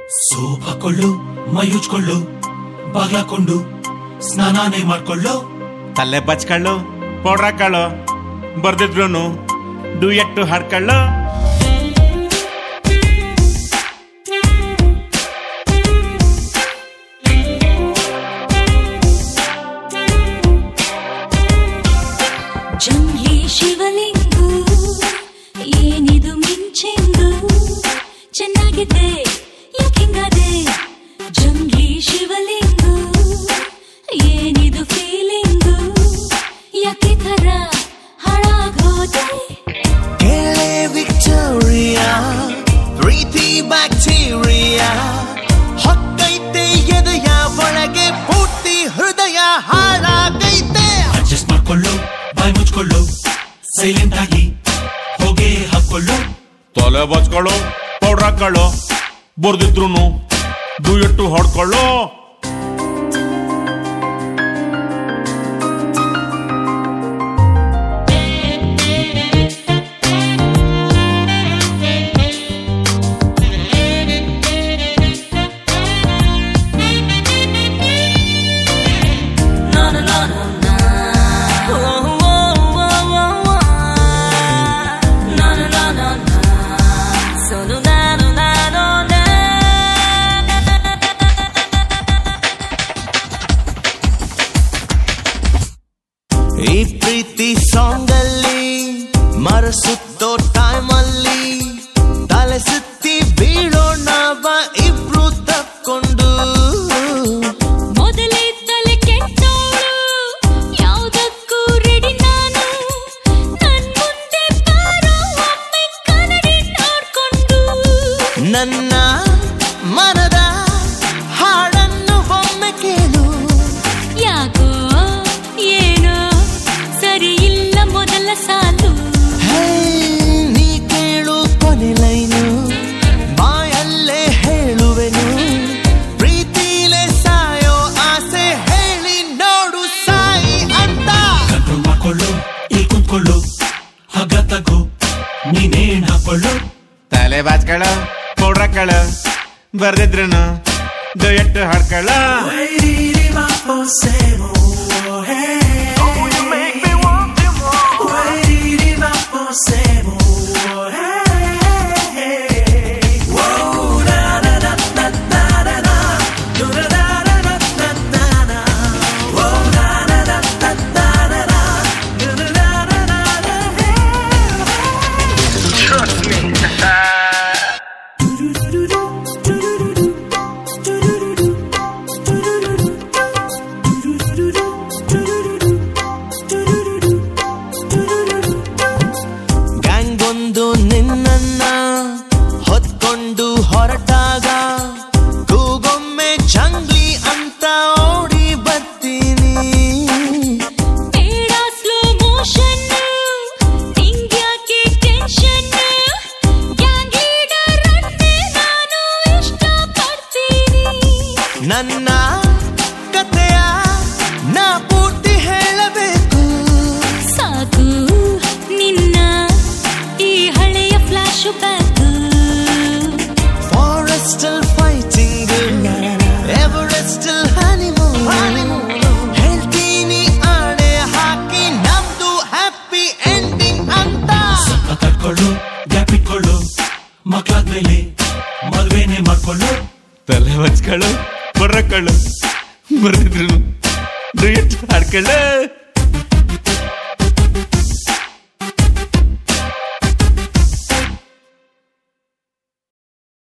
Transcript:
Soap ಹಾಕೊಳ್ಳು ಮೈ ಉಜ್ಕೊಳ್ಳು ಬಾಗ್ಲಾಕೊಂಡು ಸ್ನಾನಾನೇ ಮಾಡ್ಕೊಳ್ಳು ತಲೆ ಬಚ್ಕೊಳ್ಳು powder ಹಾಕೊಳ್ಳು ಬರ್ದಿದ್ರು do ಎಟ್ಟು ಹಾಡ್ಕೊಳ್ಳು ಜಂಘೆ ಶಿವಲಿಂಗು ಏನಿದು ಮಿಂಚೆಂದು ಚೆನ್ನಾಗಿದೆ ಯಾಕಿಂಗದೆ ಜಂಘೆ ಶಿವಲಿಂಗು ಏನಿದು ಫೀಲಿಂಗು ಯಾಕೆ ಥರ ಹಾಳಾಗೋದೆ ಕೇಳೆ ವಿಕ್ಟೋರಿಯಾ ಪ್ರೀತಿ ಬ್ಯಾಕ್ಟೀರಿಯಾ ಹೊಕ್ಕೈತೆ ಎದೆಯ ಒಳಗೆ ಪೂರ್ತಿ ಹೃದಯ ಹಾಳಾಗೈತೆ ಅಡ್ಜಸ್ಟ್ ಮಾಡ್ಕೊಳ್ಳು ಬಾಯ್ ಮುಚ್ಕೊಳ್ಳು ಸೈಲೆಂಟ್ ಆಗಿ ಹೋಗೇ ಹಾಕೊಳ್ಳು ತಲೆ ಬಚ್ಕೊಳ್ಳು ಪೌಡ್ರ್ ಹಾಕೊಳ್ಳು ಬರ್ದಿದ್ರು ಡು ಎಟ್ಟು ಹೊಡ್ಕೊಳ್ಳು No, no, no, no, no. Oh, oh, oh, oh, oh. No, no, no, no, no. Sono na, no, na, no, na. ಈ ಪ್ರೀತಿ ಸಾಂಗ್ ಅಲ್ಲಿ ಮರಸುತ್ತೋ ಟೈಮ್ ಅಲ್ಲಿ ತಲೆ ಸುತ್ತಿ ಬೀಳೋಣ ಬಾ ಇಬ್ರು ತಕ್ಕೊಂಡು ಮೊದಲಿದ್ದಲೆ ಕೆಟ್ಟೋಳು ಯಾವುದಕ್ಕೂ ರೆಡಿ ನಾನು ನನ್ ಮುಂದೆ ಬಾರೋ ಒಮ್ಮೆ ಕನ್ನಡಿ ನೋಡ್ಕೊಂಡು ನನ್ನ ಮನದ ಹಾಡನ್ನು ಒಮ್ಮೆ ಕೇಳು ಯಾಕೋ ಏನೋ ಸರಿ ಇಲ್ಲ ಮೊದಲ ಸಾಲು ಹೇ, ನೀ ಕೇಳು ಕೊನೆ ಲೈನು ಬಾಯಲ್ಲೇ ಹೇಳುವೆನು ಪ್ರೀತಿಲೇ ಸಾಯೋ ಆಸೆ ಹೇಳಿ ನೋಡು ಸಾಯಿ ಅಂತ ಕಂಟ್ರೋಲ್ ಮಾಡ್ಕೊಳ್ಳು ಇಲ್ಲಿ ಕುಂತ್ಕೊಳ್ಳು ಹಗ್ಗ ತಗೋ ನೀನೇನ್ ಹಾಕೊಳ್ಳು ತಲೆ ಬಾಚ್ಕೊಳ್ಳು ಪೌಡ್ರ್ ಹಾಕೊಳ್ಳು ಬರ್ದಿದ್ರು ಡು ಎಟ್ಟು ಹಾಡ್ಕೊಳ್ಳು ಗ್ಯಾಂಗ್ ಒಂದು ನಿನ್ನನ್ನ ಹೊತ್ಕೊಂಡು ಹೊರಟಾಗ ಕೂಗೊಮ್ಮೆ ಜಂಗ್ಲಿ ಅಂತ ಓಡಿ ಬರ್ತೀನಿ ಬೇಡ ಸ್ಲೋ ಮೋಷನ್ ನಿಂಗ್ಯಾಕೆ ಟೆನ್ಷನ್ ಗ್ಯಾಂಗ್ ಲೀಡರ್ ಅನ್ನೇ ನಾನು ಇಷ್ಟಪಡ್ತೀನಿ ನನ್ನ ಕಥೆಯ ನಾ ಪೂರ್ತಿ ಹೇಳಬೇಕು ಸಾಕು ನಿನ್ನ ಈ ಹಳೆಯ flashback forest fighting Everest honeymoon ಹೇಳ್ತೀನಿ ಆಣೆ ಹಾಕಿ ನಮ್ದು ಹ್ಯಾಪಿ ಎಂಡಿಂಗ್ ಅಂತ ತಡ್ಕೊಳ್ಳು ಗ್ಯಾಪ್ ಇಟ್ಕೊಳ್ಳು ಮಕ್ಳಾದ್ಮೇಲೆ ಮದ್ವೆನೇ ಮಾಡ್ಕೊಳ್ಳು ತಲೆ ಬಚ್ಕೊಳ್ಳು ಪೌಡ್ರ್ ಹಾಕೊಳ್ಳು ಬರ್ದಿದ್ರು ಡು ಎಟ್ಟು ಹಾಡ್ಕೊಳ್ಳು